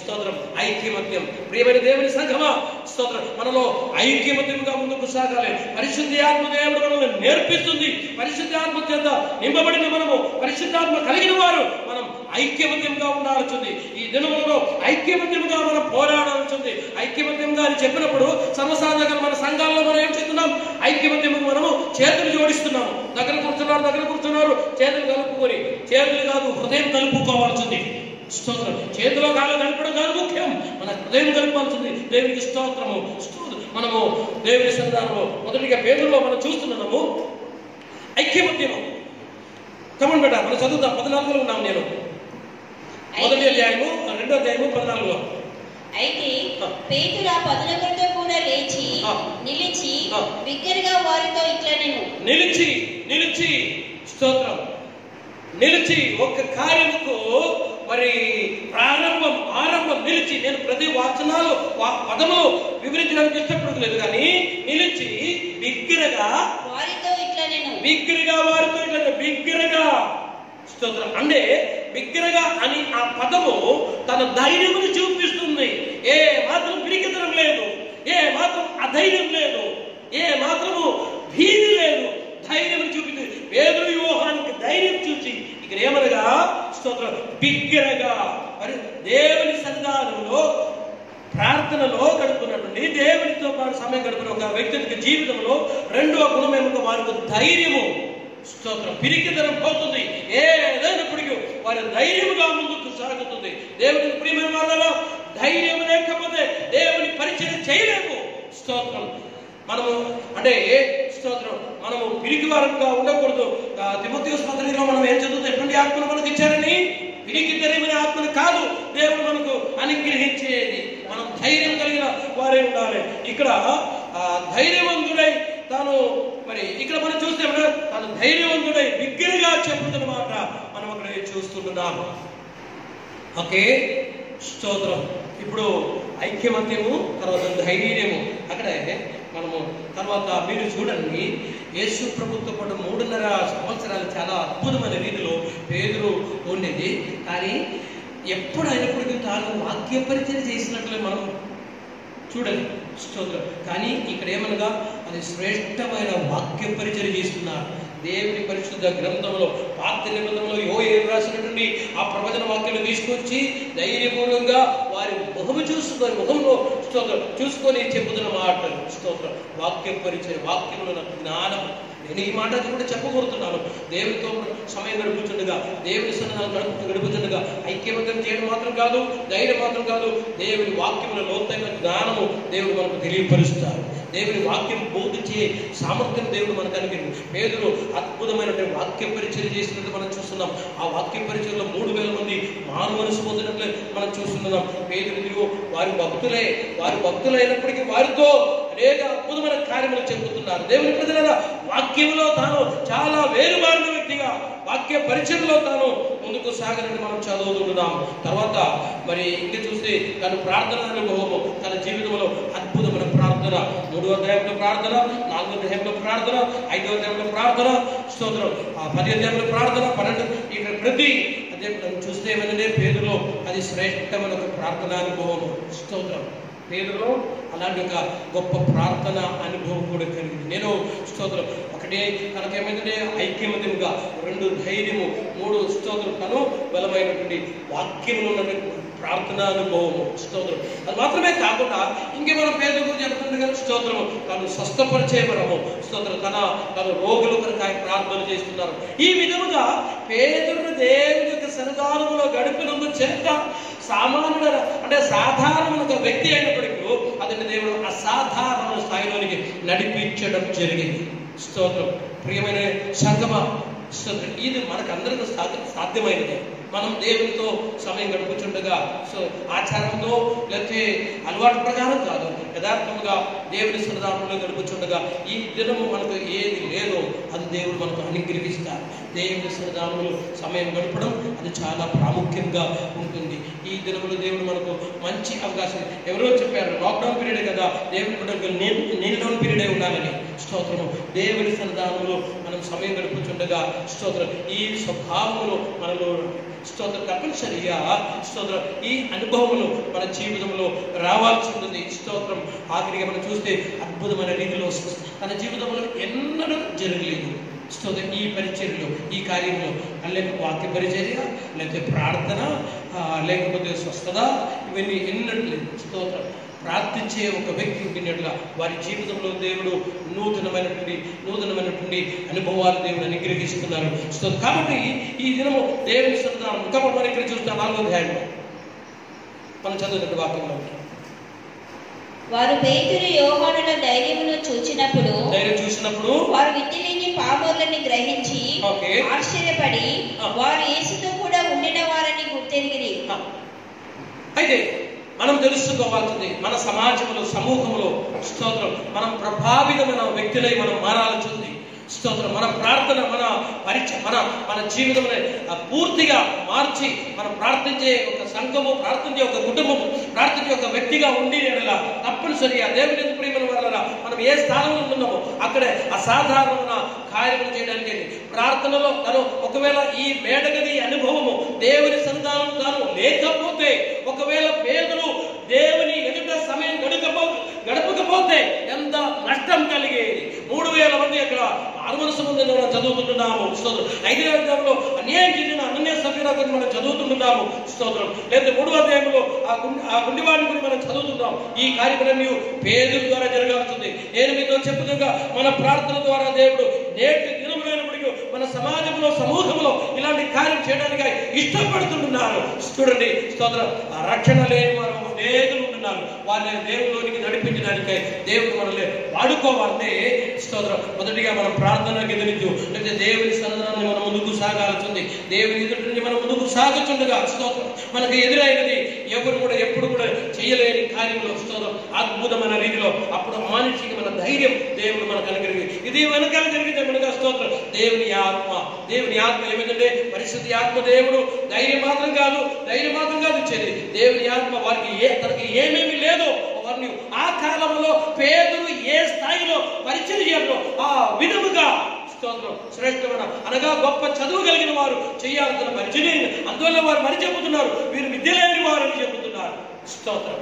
స్తోత్రం ఐక్యమత్యం ప్రియమైన దేవుని సంఘమా స్తోత్రం మనలో ఐక్యమత్యంగా ముందుకు సాగాలి పరిశుద్ధి ఆత్మ దేవుడు మనల్ని నేర్పిస్తుంది పరిశుద్ధి ఆత్మ చేత నింపబడిన మనము పరిశుద్ధాత్మ కలిగిన వారు మనం ఐక్యమత్యంగా ఉండాల్సింది ఈ దినములలో ఐక్యమత్యంగా మనం పోరాడాల్సింది ఐక్యమత్యంగా అని చెప్పినప్పుడు సర్వసాధారణంగా మన సంఘాల్లో మనం ఏం చేస్తున్నాం ఐక్యమత్యం మనము చేతులు జోడిస్తున్నాము దగ్గర కూర్చున్నారు దగ్గర కూర్చున్నారు చేతులు కలుపుకొని చేతులు కాదు హృదయం కలుపుకోవాల్సింది స్తోత్రం చేతిలో కాలు కలపడం కాదు ముఖ్యం మన హృదయం కలపాల్సింది దేవునికి స్తోత్రము స్తోత్రం మనము దేవుని సంధానము మొదటిగా పేరులో మనం చూస్తున్నాము ఐక్యమత్యము కమన్ బేట మనం చదువుతాం పద్నాలుగులో ఉన్నాం నేను మొదటి అధ్యాయము రెండో అధ్యాయము పద్నాలుగులో అయితే ఆ. పేతురు ఆ పదునొకరితో కూడా లేచి ఆ. నిలిచి ఆ. బిగ్గరగా వారితో ఇట్లా నేను నిలిచి నిలిచి స్తోత్రం నిలిచి ఒక కార్యముకు మరి ప్రారంభం ఆరంభం నిలిచి నేను ప్రతి వాచనాలు వా- పదములు వివరించడానికి ఇష్టపడలేదు కానీ నిలిచి బిగ్గరగా వారితో ఇట్లా నేను బిగ్గరగా వారితో ఇట్లా బిగ్గరగా స్తోత్రం అంటే బిగ్గరగా అని ఆ పదము తన ధైర్యమును చూపిస్తుంది ఏ మాత్రం పిరికితనం లేదు ఏ మాత్రం అధైర్యం లేదు ఏ మాత్రము భీతి లేదు ధైర్యం చూపించింది పేదలు వ్యూహానికి ధైర్యం చూసి ఇక్కడ ఏమనగా స్తోత్రం బిగ్గరగా మరి దేవుని సన్నిధానంలో ప్రార్థనలో గడుపునటువంటి దేవునితో పాటు సమయం గడిపిన ఒక వ్యక్తి యొక్క జీవితంలో రెండవ గుణం ఏమో వారికి ధైర్యము స్తోత్రం పిరికితనం పోతుంది ఏదైనప్పటికీ వారి ధైర్యముగా ముందుకు సాగుతుంది దేవునికి ప్రియమైన వాళ్ళలో ధైర్యం లేకపోతే దేవుని పరిచయం చేయలేము స్తోత్రం మనము అంటే స్తోత్రం మనము పిరికి వారంగా ఉండకూడదు తిమోతియోస్ పత్రికలో మనం ఏం చదువుతాం ఎటువంటి ఆత్మను మనకు ఇచ్చారని పిరికి తెలియని ఆత్మను కాదు దేవుడు మనకు అనుగ్రహించేది మనం ధైర్యం కలిగిన వారే ఉండాలి ఇక్కడ ఆ ధైర్యవంతుడై తాను మరి ఇక్కడ మనం చూస్తే ఏమన్నా? తాను ధైర్యవంతుడై బిగ్గరగా చెప్పుతున్న మాట మనం అక్కడ చూస్తుంటున్నాం ఓకే స్తోత్రం ఇప్పుడు ఐక్యమత్యము తర్వాత ధైర్యము అక్కడే మనము తర్వాత మీరు చూడండి యేసు ప్రభుత్వ పాటు మూడున్నర సంవత్సరాలు చాలా అద్భుతమైన రీతిలో పేదలు ఉండేది కానీ ఎప్పుడు అయినప్పటికీ తాను వాక్య పరిచయం చేసినట్లే మనం చూడండి స్తోత్రం కానీ ఇక్కడ ఏమనగా అది శ్రేష్టమైన వాక్య పరిచయం చేస్తున్నారు దేవుని పరిశుద్ధ గ్రంథంలో పాత నిబంధనలో యో ఏం రాసినటువంటి ఆ ప్రవచన వాక్యాలు తీసుకొచ్చి ధైర్యపూర్వకంగా వారి ముఖము చూసుకొని ముఖంలో స్తోత్రం చూసుకొని చెబుతున్న మాటలు స్తోత్రం వాక్య పరిచయం వాక్యంలో నాకు జ్ఞానం నేను ఈ మాట కూడా చెప్పకూడుతున్నాను దేవునితో సమయం గడుపుతుండగా దేవుని సన్నిధానం గడుపు గడుపుతుండగా ఐక్యమత్యం చేయడం మాత్రం కాదు ధైర్యం మాత్రం కాదు దేవుని వాక్యముల లోతైన జ్ఞానము దేవుడు మనకు తెలియపరుస్తారు దేవుని వాక్యం బోధించే సామర్థ్యం దేవుడు మనకు కలిగింది పేదలు అద్భుతమైనటువంటి వాక్య పరిచయం చేసినట్టు మనం చూస్తున్నాం ఆ వాక్య పరిచయంలో మూడు వేల మంది మారు మనసు పొందినట్లు మనం చూస్తున్నాం పేదలు వారి భక్తులే వారి భక్తులైనప్పటికీ వారితో అనేక అద్భుతమైన కార్యములు చెబుతున్నారు దేవుని ప్రజల వాక్యంలో తాను చాలా వేరుబారిన వ్యక్తిగా వాక్య పరిచయంలో తాను ముందుకు సాగనని మనం చదువుతుంటున్నాం తర్వాత మరి ఇంక చూస్తే తను ప్రార్థన అనుభవము తన జీవితంలో అద్భుతమైన ప్రార్థన మూడో అధ్యాయంలో ప్రార్థన నాలుగో అధ్యాయంలో ప్రార్థన ఐదో అధ్యాయంలో ప్రార్థన స్తోత్రం ఆ పది అధ్యాయంలో ప్రార్థన పన్నెండు ఇక్కడ ప్రతి అధ్యాయం చూస్తే ఏమైందంటే పేరులో అది శ్రేష్టమైన ఒక ప్రార్థన అనుభవము స్తోత్రం పేరులో అలాంటి ఒక గొప్ప ప్రార్థన అనుభవం కూడా కలిగింది నేను స్తోత్రం ఒకటే తనకేమైందంటే ఐక్యమత్యముగా రెండు ధైర్యము మూడు స్తోత్రం తను బలమైనటువంటి వాక్యములు ఉన్నటువంటి ప్రార్థన అనుభవము స్తోత్రం అది మాత్రమే కాకుండా ఇంకే మనం పేద గురించి చెప్తుంది కదా స్తోత్రము తను స్వస్థపరిచే వరము స్తోత్రం తన తన రోగులు కనుక ఆయన ప్రార్థన చేస్తున్నారు ఈ విధముగా పేదలను దేవుని యొక్క సన్నిధానంలో గడిపినందు చేత సామాన్యుడ అంటే సాధారణ ఒక వ్యక్తి అయినప్పటికీ అతని దేవుడు అసాధారణ స్థాయిలోనికి నడిపించడం జరిగింది స్తోత్రం ప్రియమైన సంగమ స్తోత్రం ఇది మనకందరికీ సాధ్య సాధ్యమైనది మనం దేవునితో సమయం గడుపుతుండగా సో ఆచారంతో లేకపోతే అలవాటు ప్రకారం కాదు యథార్థముగా దేవుని సన్నిధానంలో గడుపుతుండగా ఈ దినము మనకు ఏది లేదో అది దేవుడు మనకు అనుగ్రహిస్తారు దేవుని సన్నిధానంలో సమయం గడపడం అది చాలా ప్రాముఖ్యంగా ఉంటుంది ఈ దినములు దేవుడు మనకు మంచి అవకాశం ఎవరో చెప్పారు లాక్డౌన్ పీరియడ్ కదా దేవుని బిడ్డలకు నీల్ డౌన్ పీరియడే ఉండాలని స్తోత్రము దేవుని సన్నిధానంలో మనం సమయం గడుపుతుండగా స్తోత్రం ఈ స్వభావములో మనలో స్తోత్రం తప్పనిసరిగా స్తోత్రం ఈ అనుభవములు మన జీవితంలో రావాల్సి ఉంటుంది స్తోత్రం ఆఖరిగా మనం చూస్తే అద్భుతమైన రీతిలో తన జీవితంలో ఎన్నడూ జరగలేదు స్తోత్రం ఈ పరిచర్యలు ఈ కార్యంలో లేక వాక్య పరిచర్య లేకపోతే ప్రార్థన ఆ, లేకపోతే స్వస్థత ఇవన్నీ ఎన్నడూ లేదు స్తోత్రం ప్రార్థించే ఒక వ్యక్తి ఉండినట్లుగా వారి జీవితంలో దేవుడు నూతనమైనటువంటి నూతనమైనటువంటి అనుభవాలు దేవుడు అనుగ్రహిస్తున్నారు సో కాబట్టి ఈ దినము దేవుని సంతానం కాబట్టి మనం ఇక్కడ చూస్తాం నాలుగో అధ్యాయంలో మనం చదువుతున్న వాక్యంలో వారు పేతురు యోహానుల ధైర్యమును చూచినప్పుడు ధైర్యం చూసినప్పుడు వారు విద్యలేని పామరులని గ్రహించి ఓకే ఆశ్చర్యపడి ఆ. వారు యేసుతో కూడా ఉండిన వారని గుర్తెరిగిరి ఆ. అయితే మనం తెలుసుకోవాల్సింది మన సమాజంలో సమూహంలో స్తోత్రం మనం ప్రభావితమైన వ్యక్తులై మనం మారాల్సి ఉంది స్తోత్రం మన ప్రార్థన మన పరీక్ష మన మన జీవితంలో పూర్తిగా మార్చి మనం ప్రార్థించే ఒక సంఘము ప్రార్థించే ఒక కుటుంబము ప్రార్థించే ఒక వ్యక్తిగా ఉండి ఎడల తప్పనిసరిగా దేవుని ఎందుకు ప్రియమైన వల్ల మనం ఏ స్థానంలో ఉంటున్నామో అక్కడే అసాధారణమైన కార్యములు చేయడానికి ప్రార్థనలో తను ఒకవేళ ఈ మేడగది అనుభవము దేవుని సంతానం తాను లేకపోతే ఒకవేళ పేదలు దేవుని ఎదుట సమయం గడకపో గడపకపోతే ఎంత నష్టం కలిగేది మూడు వేల మంది అక్కడ ఆరుమనసు ముందు మనం చదువుతుంటున్నాము స్తోత్రం ఐదో అధ్యాయంలో అన్యాయం చేసిన అనన్య సభ్యుల గురించి మనం చదువుతుంటున్నాము స్తోత్రం లేదా మూడో అధ్యాయంలో ఆ గుండి ఆ గుండివాడిని గురించి మనం చదువుతున్నాం ఈ కార్యక్రమం పేదల ద్వారా జరగాల్సింది నేను మీతో చెప్పుగా మన ప్రార్థన ద్వారా దేవుడు నేటి దినములైనప్పటికీ మన సమాజంలో సమూహంలో ఇలాంటి కార్యం చేయడానికి ఇష్టపడుతుంటున్నారు చూడండి స్తోత్రం ఆ రక్షణ లేని వారు అనేకులు ఉంటున్నారు వాళ్ళని దేవుడిలోనికి నడిపించడానికి దేవుడు మనల్ని వాడుకోవాలంటే స్తోత్రం మొదటిగా మనం ప్రార్థనకి ఎదురించు లేకపోతే దేవుని సన్నిధానాన్ని మనం ముందుకు సాగాల్సింది దేవుని ఎదుటి నుంచి మనం ముందుకు సాగుతుండగా స్తోత్రం మనకు ఎదురైనది ఎవరు కూడా ఎప్పుడు కూడా చేయలేని కార్యంలో స్తోత్రం అద్భుతమైన రీతిలో అప్పుడు మానసికమైన ధైర్యం దేవుడు మనకు అనుగ్రహి ఇది వెనకాల జరిగితే మనకు స్తోత్రం దేవుని ఆత్మ దేవుని ఆత్మ ఏమిటంటే పరిశుద్ధి ఆత్మ దేవుడు ధైర్యం మాత్రం కాదు ధైర్యం మాత్రం కాదు ఇచ్చేది దేవుని ఆత్మ వారికి ఏ తనకి ఏమేమి లేదో వారిని ఆ కాలంలో పేదలు ఏ స్థాయిలో పరిచయం చేయాలో ఆ విధముగా స్తోత్రం శ్రేష్టమైన అనగా గొప్ప చదువు కలిగిన వారు చేయాల్సిన పరిచయం అందువల్ల వారు మరి చెబుతున్నారు వీరు విద్య లేని వారు అని చెబుతున్నారు స్తోత్రం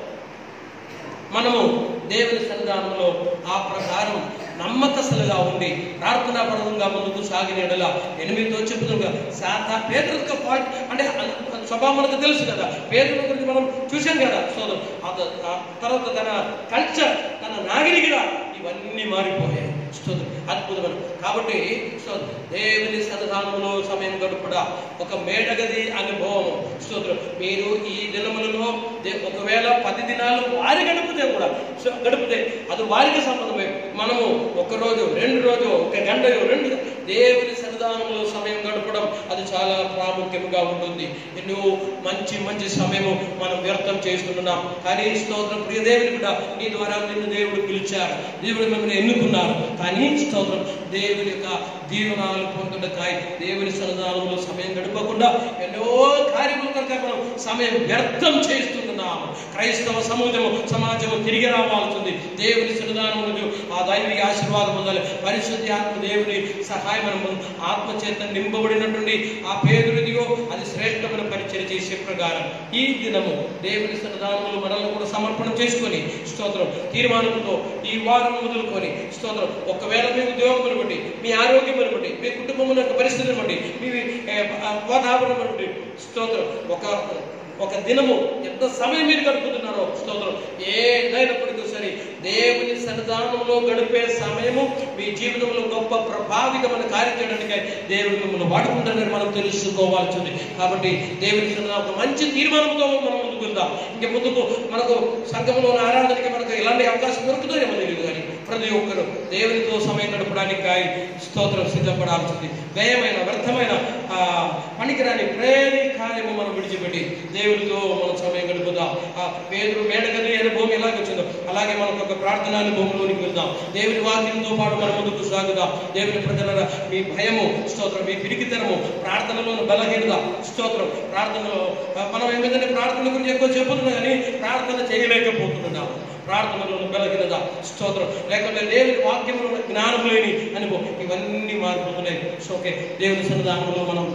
మనము దేవుని సన్నిధానంలో ఆ ప్రకారం నమ్మకస్తులుగా ఉండి ప్రార్థనాపరంగా ముందుకు సాగిన ఎడల ఎనిమిదితో చెప్పుతున్నా సాధ పేదలకు పాయింట్ అంటే అన్- అన్ స్వభావం మనకు తెలుసు కదా పేదల గురించి మనం చూసాం కదా సో అద- ఆ తర్వాత తన కల్చర్ తన నాగరికత ఇవన్నీ మారిపోయాయి స్తోత్రం అద్భుతమైన కాబట్టి స్తోత్రం దేవుని సన్నిధానంలో సమయం గడుపుట ఒక మేడగది అనుభవం స్తోత్రం మీరు ఈ దినములలో దే- ఒకవేళ పది దినాలు వారి గడిపితే కూడా సో గడిపితే అది వారికి సంబంధమే మనము ఒక రోజు రెండు రోజు ఒక గంట రెండు దేవుని సన్నిధానంలో సమయం గడపడం అది చాలా ప్రాముఖ్యంగా ఉంటుంది ఎన్నో మంచి మంచి సమయము మనం వ్యర్థం చేస్తున్నాం కానీ స్తోత్రం ప్రియ దేవుని కూడా నీ ద్వారా నిన్ను దేవుడు పిలిచారు దేవుడు మిమ్మల్ని ఎన్నుకున్నారు కానీ స్తోత్రం దేవుని యొక్క దీవనాలు పొందుటకాయ దేవుని సన్నిధానంలో సమయం గడపకుండా ఎన్నో కార్యముల కనుక మనం సమయం వ్యర్థం చేస్తున్నాము క్రైస్తవ సమాజము సమాజము తిరిగి రావాల్సింది దేవుని సన్నిధానం నుండి ఆ దైవిక ఆశీర్వాదం పొందాలి పరిశుద్ధి ఆత్మ దేవుని సహాయం మనం ఆత్మ చేత నింపబడినటువంటి ఆ పేదరిదిగో అది శ్రేష్టమైన పరిచయం చేసే ప్రకారం ఈ దినము దేవుని సన్నిధానంలో మనల్ని కూడా సమర్పణ చేసుకొని స్తోత్రం తీర్మానంతో ఈ వారం మొదలుకొని స్తోత్రం ఒకవేళ మీ ఉద్యోగం బట్టి మీ ఆరోగ్యం బట్టి మీ కుటుంబం యొక్క పరిస్థితిని బట్టి మీ ఏ, వాతావరణం బట్టి స్తోత్రం ఒక ఒక దినము ఎంత సమయం మీరు గడుపుతున్నారో స్తోత్రం ఏదైనప్పటికీ సరే దేవుని సన్నిధానంలో గడిపే సమయము మీ జీవితంలో గొప్ప ప్రభావితమైన కార్యం చేయడానికి దేవుడు మిమ్మల్ని వాడుకుంటారని మనం తెలుసుకోవాల్సింది కాబట్టి దేవుని సన్నిధానం ఒక మంచి తీర్మానంతో మనం ముందుకు వెళ్దాం ఇంక ముందుకు మనకు సంఘంలో ఆరాధనకి మనకు ఎలాంటి అవకాశం దొరుకుతుందేమో తెలియదు కానీ ప్రతి ఒక్కరు దేవునితో సమయం గడపడానికి కాయ స్తోత్రం సిద్ధపడాల్సింది వ్యయమైన వ్యర్థమైన ఆ పనికిరాని ప్రేరి కార్యము మనం విడిచిపెట్టి దేవునితో మనం సమయం గడుపుదాం ఆ పేరు మేడగది అనుభవం ఎలాగ వచ్చిందో అలాగే మనకు ఒక ప్రార్థన అనుభవంలోనికి వెళ్దాం దేవుని వాక్యంతో పాటు మనం ముందుకు సాగుదాం దేవుని ప్రజల మీ భయము స్తోత్రం మీ పిరికితనము ప్రార్థనలోని బలహీనత స్తోత్రం ప్రార్థనలో ఆ, మనం ఏమైందంటే ప్రార్థన గురించి ఎక్కువ చెబుతున్నాం కానీ ప్రార్థన చేయలేకపోతున్నాం ప్రార్థనలోని బలహీనత స్తోత్రం లేకపోతే దేవుని వాక్యంలో జ్ఞానం లేని అనుభవం ఇవన్నీ మారిపోతున్నాయి సో ఓకే దేవుని సన్నిధానంలో మనం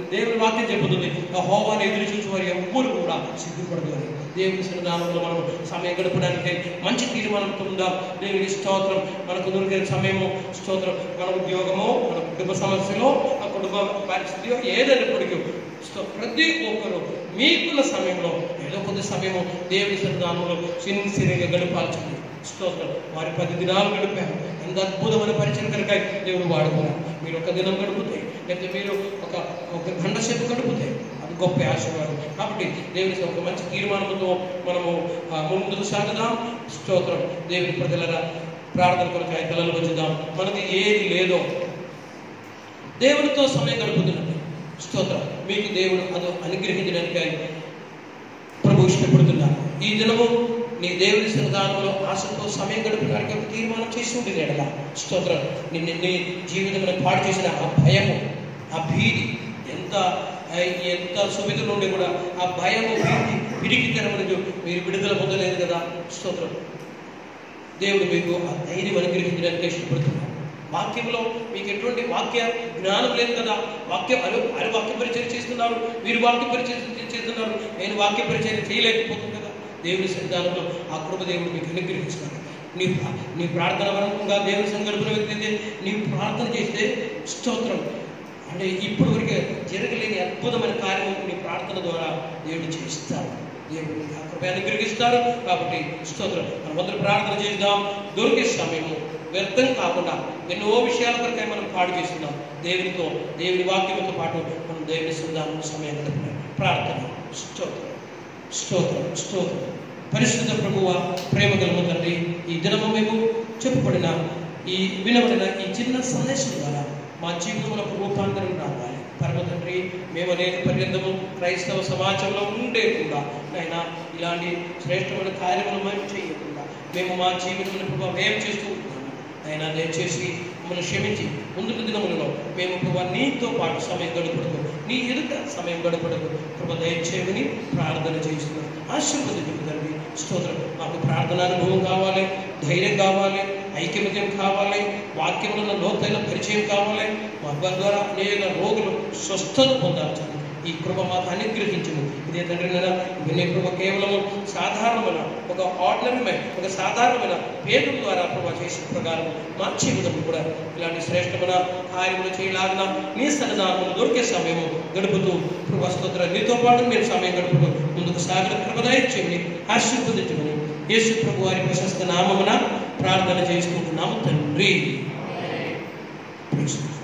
దేవుని వాక్యం చెబుతుంది ఆ హోవాన్ని ఎదురు చూసి వారు ఎవ్వరు కూడా సిగ్గుపడదు అని దేవుని సన్నిధానంలో మనం సమయం గడపడానికి మంచి తీర్మానంతో ఉందాం దేవుని స్తోత్రం మనకు దొరికిన సమయము స్తోత్రం మన ఉద్యోగము మన కుటుంబ సమస్యలో ఆ కుటుంబ పరిస్థితి ఏదైనప్పటికీ స్తో- ప్రతి ఒక్కరు మీకున్న సమయంలో ఏదో కొద్ది సమయము దేవుని సన్నిధానంలో సిన్సిరిగా గడపాల్సింది స్తోత్రం వారి పది దినాలు గడిపారు ఎంత అద్భుతమైన పరిచయం కనుక దేవుడు వాడుకున్నారు మీరు ఒక దినం గడిపితే లేకపోతే మీరు ఒక ఒక గంట సేపు గడిపితే అది గొప్ప ఆశీర్వాదం కాబట్టి దేవుని ఒక మంచి తీర్మానంతో మనము ఆ, ముందుకు సాగుదాం స్తోత్రం దేవుని ప్రజలరా ప్రార్థన కొరకాయ తలలు వచ్చుదాం మనకి ఏది లేదో దేవునితో సమయం గడుపుతున్నది స్తోత్రం మీకు దేవుడు అది అనుగ్రహించడానికి ప్రభు ఇష్టపడుతున్నాను ఈ దినము నీ దేవుని సన్నిధానంలో ఆశతో సమయం గడపడానికి ఒక తీర్మానం చేసి ఉంటుంది ఎడల స్తోత్రం నిన్ను నీ జీవితంలో పాడు చేసిన ఆ భయము ఆ భీతి ఎంత ఆ, ఎంత సువిధ నుండి కూడా ఆ భయము భీతి పిడికితనం నుంచి మీరు విడుదల పొందలేదు కదా స్తోత్రం దేవుడు మీకు ఆ ధైర్యం అనుగ్రహించడానికి ఇష్టపడుతున్నాడు వాక్యంలో మీకు ఎటువంటి వాక్య జ్ఞానం లేదు కదా వాక్యం అరు అరు వాక్య పరిచయం చేస్తున్నారు మీరు వాక్య పరిచయం చేస్తున్నారు నేను వాక్య పరిచయం చేయలేకపోతుంది కదా దేవుని సన్నిధానంలో ఆ కృప దేవుడు మీకు అనుగ్రహిస్తాడు నీ ప్రా- నీ ప్రార్థన వరంగా దేవుని సంగడుపున వ్యక్తి అయితే నీ ప్రార్థన చేస్తే స్తోత్రం అంటే ఇప్పుడు వరకు జరగలేని అద్భుతమైన కార్యము నీ ప్రార్థన ద్వారా దేవుడు చేస్తారు దేవుడు నీకు ఆ కృప అనుగ్రహిస్తారు కాబట్టి స్తోత్రం మనం మొదలు ప్రార్థన చేద్దాం దొరికే సమయము వ్యర్థం కాకుండా ఎన్నో విషయాల కొరకై మనం పాడు చేస్తున్నాం దేవునితో దేవుని వాక్యంతో పాటు మనం దేవుని సంధానం సమయం గడిపినాం ప్రార్థన స్తోత్రం స్తోత్రం స్తోత్రం పరిశుద్ధ ప్రభువ ప్రేమ కలుగు తండ్రి ఈ దినము మేము చెప్పబడిన ఈ వినబడిన ఈ చిన్న సందేశం ద్వారా మా జీవితంలో ఒక రూపాంతరం రావాలి పరమ తండ్రి మేము అనేక పర్యంతము క్రైస్తవ సమాజంలో ఉండే కూడా నాయన ఇలాంటి శ్రేష్టమైన కార్యములు మేము చేయకుండా మేము మా జీవితంలో ప్రభావ వ్యయం చేస్తూ ఉంటున్నాము అయినా దయచేసి మమ్మల్ని క్షమించి ముందుకు దినములలో మేము ప్రభా నీతో పాటు సమయం గడుపుడుకు నీ ఎదుట సమయం గడుపుడుకు ప్రభా దయచేయమని ప్రార్థన చేస్తున్నాం ఆశీర్వదించు తండ్రి స్తోత్రం మాకు ప్రార్థన అనుభవం కావాలి ధైర్యం కావాలి ఐక్యమత్యం కావాలి వాక్యముల లోతైన పరిచయం కావాలి మా ద్వారా అనేక రోగులు స్వస్థత పొందాలి తండ్రి. ఈ కృప మాకు అనుగ్రహించము ఇదే తండ్రి నాయన ఇవన్నీ కృప కేవలము సాధారణమైన ఒక ఆర్డినరీ ఒక సాధారణమైన పేరు ద్వారా ప్రభా చేసిన ప్రకారం మా జీవితం కూడా ఇలాంటి శ్రేష్టమైన కార్యములు చేయలాగిన నీ సన్నిధానములు దొరికే సమయము గడుపుతూ ప్రభా స్తోత్ర నీతో పాటు మేము సమయం గడుపుతూ ముందుకు సాగిన కృపదాయించమని ఆశీర్వదించమని యేసు ప్రభు వారి ప్రశస్త నామమున ప్రార్థన చేసుకుంటున్నాము తండ్రి Praise the Lord.